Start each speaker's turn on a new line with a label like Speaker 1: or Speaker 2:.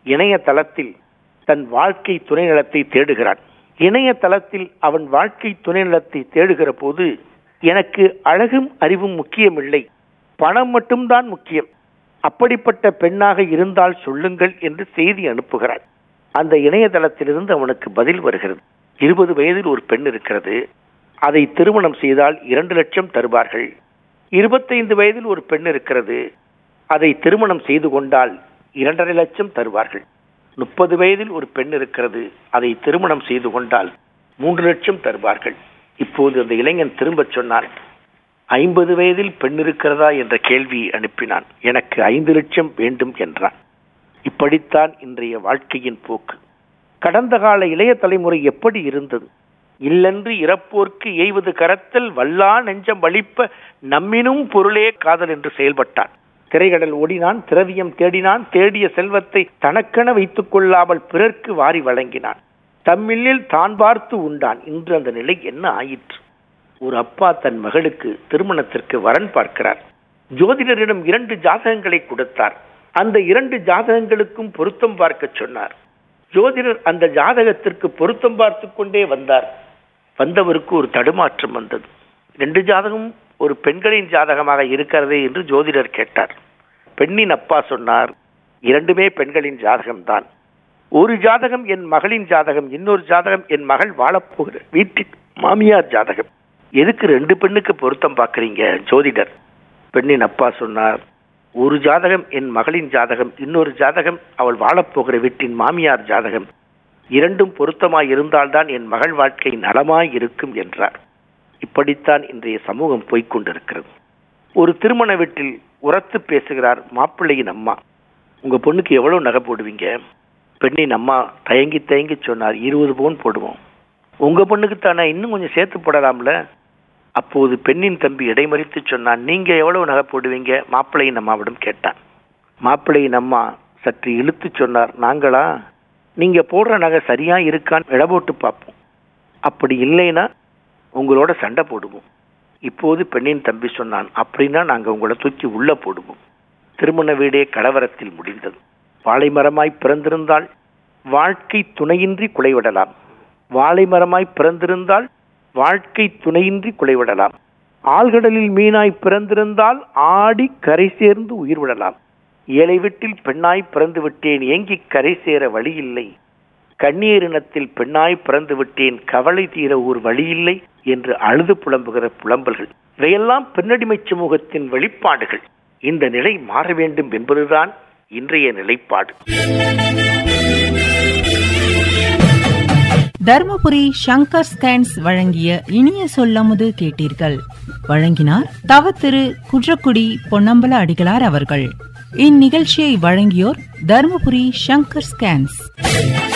Speaker 1: இணையதளத்தில் தன் வாழ்க்கை துணை நலத்தை தேடுகிறான் இணையதளத்தில் அவன் வாழ்க்கை துணை நலத்தை தேடுகிற போது எனக்கு அழகும் அறிவும் முக்கியமில்லை பணம் மட்டும்தான் முக்கியம் அப்படிப்பட்ட பெண்ணாக இருந்தால் சொல்லுங்கள் என்று செய்தி அனுப்புகிறான் அந்த இணையதளத்திலிருந்து அவனுக்கு பதில் வருகிறது இருபது வயதில் ஒரு பெண் இருக்கிறது அதை திருமணம் செய்தால் இரண்டு லட்சம் தருவார்கள் இருபத்தைந்து வயதில் ஒரு பெண் இருக்கிறது அதை திருமணம் செய்து கொண்டால் இரண்டரை லட்சம் தருவார்கள் முப்பது வயதில் ஒரு பெண் இருக்கிறது அதை திருமணம் செய்து கொண்டால் மூன்று லட்சம் தருவார்கள் இப்போது அந்த இளைஞன் திரும்பச் சொன்னான் ஐம்பது வயதில் பெண் இருக்கிறதா என்ற கேள்வி அனுப்பினான் எனக்கு ஐந்து லட்சம் வேண்டும் என்றான் இப்படித்தான் இன்றைய வாழ்க்கையின் போக்கு கடந்த கால இளைய தலைமுறை எப்படி இருந்தது இல்லென்று இறப்போர்க்கு எய்வது கரத்தல் வல்லா நெஞ்சம் வலிப்ப நம்மினும் பொருளே காதல் என்று செயல்பட்டான் திரைகடல் ஓடினான் திரவியம் தேடினான் தேடிய செல்வத்தை தனக்கென வைத்துக் கொள்ளாமல் பிறர்க்கு வாரி வழங்கினான் தம்மில்லில் தான் பார்த்து உண்டான் இன்று அந்த நிலை என்ன ஆயிற்று ஒரு அப்பா தன் மகளுக்கு திருமணத்திற்கு வரன் பார்க்கிறார் ஜோதிடரிடம் இரண்டு ஜாதகங்களை கொடுத்தார் அந்த இரண்டு ஜாதகங்களுக்கும் பொருத்தம் பார்க்க சொன்னார் ஜோதிடர் அந்த ஜாதகத்திற்கு பொருத்தம் பார்த்து கொண்டே வந்தார் வந்தவருக்கு ஒரு தடுமாற்றம் வந்தது ரெண்டு ஜாதகம் ஒரு பெண்களின் ஜாதகமாக இருக்கிறதே என்று ஜோதிடர் கேட்டார் பெண்ணின் அப்பா சொன்னார் இரண்டுமே பெண்களின் ஜாதகம்தான் ஒரு ஜாதகம் என் மகளின் ஜாதகம் இன்னொரு ஜாதகம் என் மகள் வாழப்போகிற வீட்டின் மாமியார் ஜாதகம் எதுக்கு ரெண்டு பெண்ணுக்கு பொருத்தம் பார்க்கறீங்க ஜோதிடர் பெண்ணின் அப்பா சொன்னார் ஒரு ஜாதகம் என் மகளின் ஜாதகம் இன்னொரு ஜாதகம் அவள் வாழப்போகிற வீட்டின் மாமியார் ஜாதகம் இரண்டும் பொருத்தமாய் இருந்தால்தான் என் மகள் வாழ்க்கை நலமாய் இருக்கும் என்றார் இப்படித்தான் இன்றைய சமூகம் போய்கொண்டிருக்கிறது ஒரு திருமண வீட்டில் உரத்து பேசுகிறார் மாப்பிள்ளையின் அம்மா உங்க பொண்ணுக்கு எவ்வளவு நகை போடுவீங்க பெண்ணின் அம்மா தயங்கி தயங்கி சொன்னார் இருபது பவுன் போடுவோம் உங்க பொண்ணுக்கு தானே இன்னும் கொஞ்சம் சேர்த்து போடலாம்ல அப்போது பெண்ணின் தம்பி இடைமறித்து சொன்னான் நீங்க எவ்வளவு நகை போடுவீங்க மாப்பிள்ளையின் அம்மாவிடம் கேட்டான் மாப்பிள்ளையின் அம்மா சற்று இழுத்து சொன்னார் நாங்களா நீங்க போடுற நகை சரியா இருக்கான்னு இட போட்டு பார்ப்போம் அப்படி இல்லைன்னா உங்களோட சண்டை போடுவோம் இப்போது பெண்ணின் தம்பி சொன்னான் அப்படின்னா நாங்க உங்களை தூக்கி உள்ள போடுவோம் திருமண வீடே கலவரத்தில் முடிந்தது வாழை மரமாய் பிறந்திருந்தால் வாழ்க்கை துணையின்றி குலைவிடலாம் வாழை மரமாய் பிறந்திருந்தால் வாழ்க்கை துணையின்றி குலைவிடலாம் ஆழ்கடலில் மீனாய் பிறந்திருந்தால் ஆடி கரை சேர்ந்து உயிர் விடலாம் ஏழை வீட்டில் பெண்ணாய் பிறந்து விட்டேன் ஏங்கி கரை சேர வழி இல்லை கண்ணீரினத்தில் பெண்ணாய் பிறந்து விட்டேன் கவலை தீர ஒரு வழியில்லை என்று அழுது புலம்புகிற புலம்பல்கள் இவையெல்லாம் பெண்ணடிமை சமூகத்தின் வெளிப்பாடுகள் இந்த நிலை மாற வேண்டும் என்பதுதான் இன்றைய நிலைப்பாடு
Speaker 2: தர்மபுரி சங்கர் ஸ்கேன்ஸ் வழங்கிய இனிய சொல்லமுது கேட்டீர்கள் வழங்கினார் தவ திரு குன்றக்குடி பொன்னம்பல அடிகளார் அவர்கள் இந்நிகழ்ச்சியை வழங்கியோர் தர்மபுரி சங்கர் ஸ்கேன்ஸ்